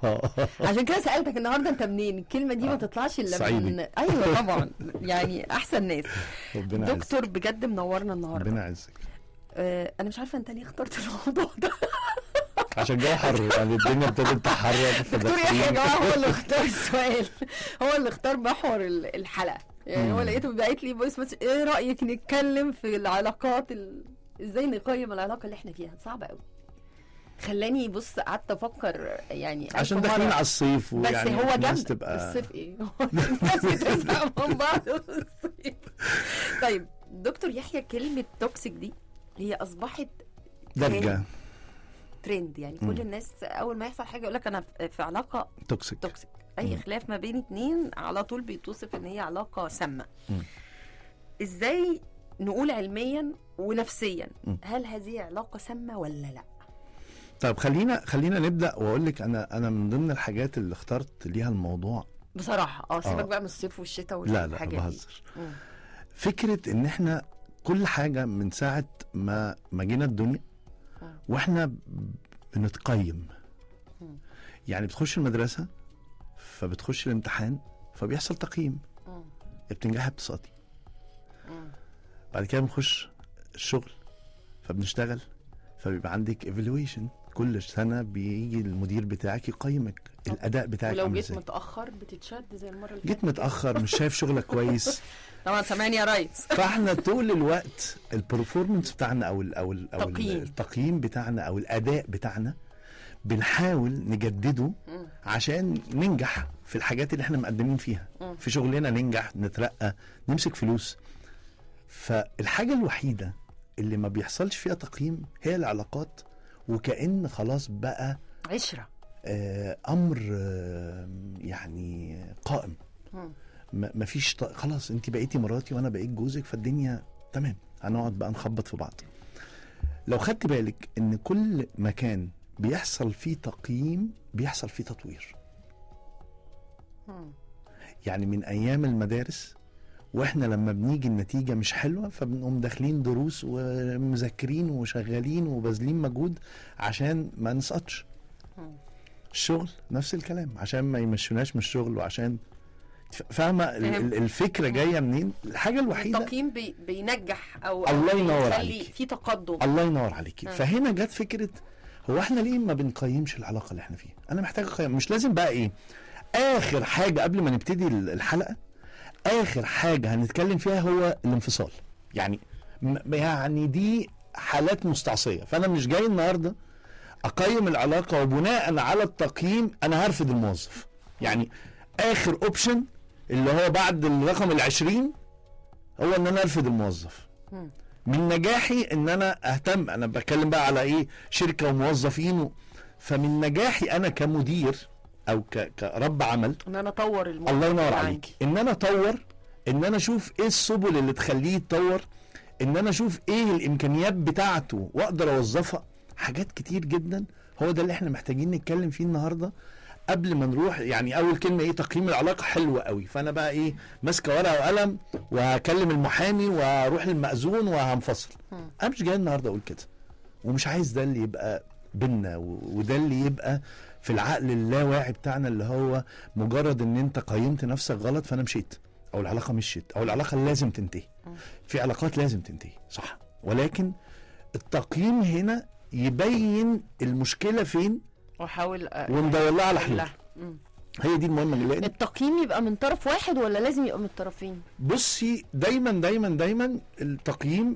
عشان كده سالتك النهارده انت منين الكلمه دي ما آه. تطلعش الا صعيدي. من ايوه طبعا يعني احسن ناس ربنا يعزك دكتور بجد منورنا النهارده ربنا يعزك آه انا مش عارفه انت ليه اخترت الموضوع ده عشان الجو حر يعني الدنيا ابتدت تحرر دكتور يحيى يا جماعه هو اللي اختار السؤال هو اللي اختار محور ال- الحلقه يعني هو مم. لقيته باعت لي فويس بس ايه رايك نتكلم في العلاقات ال... ازاي نقيم العلاقه اللي احنا فيها صعبه قوي خلاني بص قعدت افكر يعني ألف عشان داخلين مرة. على الصيف بس ويعني هو الناس جنب تبقى الصيف ايه هو الناس بتزهق من بعض في الصيف طيب دكتور يحيى كلمه توكسيك دي هي اصبحت درجة ترند يعني مم. كل الناس اول ما يحصل حاجه يقول لك انا في- في علاقه توكسيك توكسيك اي مم. خلاف ما بين اتنين على طول بيتوصف ان هي علاقه سامه مم. ازاي نقول علميا ونفسيا مم. هل هذه علاقه سامه ولا لا طب خلينا خلينا نبدا واقول لك انا انا من ضمن الحاجات اللي اخترت ليها الموضوع بصراحه اه سيبك آه. بقى من الصيف والشتاء لا لا والحاجات دي بهزر مم. فكره ان احنا كل حاجه من ساعه ما ما جينا الدنيا مم. واحنا بنتقيم مم. يعني بتخش المدرسه فبتخش الامتحان فبيحصل تقييم مم. يا بتنجح يا بتسقطي مم. بعد كده بنخش الشغل فبنشتغل فبيبقى عندك ايفالويشن كل سنه بيجي المدير بتاعك يقيمك طب. الاداء بتاعك ولو عامل جيت ازاي متاخر بتتشد زي المره اللي جيت متاخر مش شايف شغلك كويس طبعا سامعني يا ريس فاحنا طول الوقت البرفورمانس بتاعنا او ال او ال او ال- تقييم. التقييم بتاعنا او الاداء بتاعنا بنحاول نجدده مم. عشان ننجح في الحاجات اللي احنا مقدمين فيها مم. في شغلنا ننجح نترقى نمسك فلوس فالحاجة الوحيدة اللي ما بيحصلش فيها تقييم هي العلاقات وكأن خلاص بقى عشره آه أمر آه يعني قائم مم. ما ما فيش ط... خلاص انت بقيتي مراتي وانا بقيت جوزك فالدنيا تمام هنقعد بقى نخبط في بعض لو خدت بالك ان كل مكان بيحصل فيه تقييم بيحصل فيه تطوير مم. يعني من ايام المدارس واحنا لما بنيجي النتيجة مش حلوة فبنقوم داخلين دروس ومذاكرين وشغالين وباذلين مجهود عشان ما نسقطش مم. الشغل نفس الكلام عشان ما يمشوناش من الشغل وعشان ف- فاهمة ال- فهمت. ال- الفكرة جاية منين الحاجة الوحيدة التقييم بي بينجح او الله أو ينور بيخلي عليكي. في تقدم الله ينور عليكي آه. فهنا جت فكرة هو احنا ليه ما بنقيمش العلاقة اللي احنا فيها انا محتاج اقيم مش لازم بقى ايه اخر حاجة قبل ما نبتدي ال- الحلقة اخر حاجة هنتكلم فيها هو الانفصال يعني م- يعني دي حالات مستعصية فانا مش جاي النهاردة اقيم العلاقة وبناء على التقييم انا هرفض الموظف يعني اخر اوبشن اللي هو بعد الرقم العشرين هو ان انا ارفض الموظف مم. من نجاحي ان انا اهتم انا بتكلم بقى على ايه شركه وموظفين و... فمن نجاحي انا كمدير او ك... كرب عمل ان انا اطور الموضوع الله ينور اللي عليك ان انا اطور ان انا اشوف ايه السبل اللي تخليه يتطور ان انا اشوف ايه الامكانيات بتاعته واقدر اوظفها حاجات كتير جدا هو ده اللي احنا محتاجين نتكلم فيه النهارده قبل ما نروح يعني اول كلمه ايه تقييم العلاقه حلوه قوي فانا بقى ايه ماسكه ورقه وقلم وهكلم المحامي واروح للمأذون وهنفصل مم. انا مش جاي النهارده اقول كده ومش عايز ده اللي يبقى بينا و- وده اللي يبقى في العقل اللاواعي بتاعنا اللي هو مجرد ان انت قيمت نفسك غلط فانا مشيت او العلاقه مشيت او العلاقه لازم تنتهي مم. في علاقات لازم تنتهي صح ولكن التقييم هنا يبين المشكله فين واحاول أ- وندور لها على حلول أحلها. مم. هي دي المهمه اللي لان التقييم يبقى من طرف واحد ولا لازم يبقى من الطرفين بصي دايما دايما دايما التقييم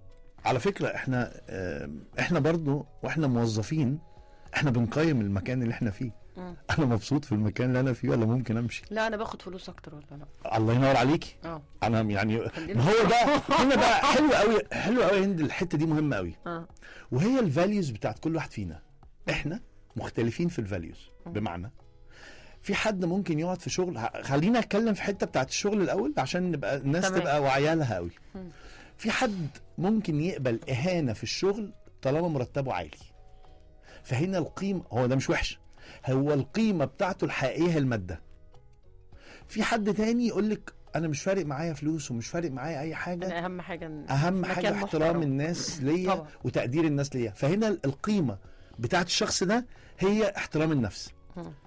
على فكره احنا آه، احنا برضو واحنا موظفين احنا بنقيم المكان اللي احنا فيه مم. انا مبسوط في المكان اللي انا فيه ولا ممكن امشي لا انا باخد فلوس اكتر ولا لا الله ينور عليكي اه انا يعني خلينا- ما هو ده هنا بقى حلو قوي حلو قوي هند الحته دي مهمه قوي اه وهي الفاليوز بتاعت كل واحد فينا احنا مختلفين في الفاليوز بمعنى في حد ممكن يقعد في شغل ه- خلينا اتكلم في حته بتاعت الشغل الاول عشان نبقى الناس تمام. تبقى واعيه لها قوي مم. في حد ممكن يقبل اهانه في الشغل طالما مرتبه عالي فهنا القيمه هو ده مش وحش هو القيمه بتاعته الحقيقيه هي الماده في حد تاني يقول لك انا مش فارق معايا فلوس ومش فارق معايا اي حاجه انا اهم حاجه إن اهم مكان حاجه احترام محترم. الناس ليا طبعا. وتقدير الناس ليا فهنا القيمه بتاعت الشخص ده هي احترام النفس مم.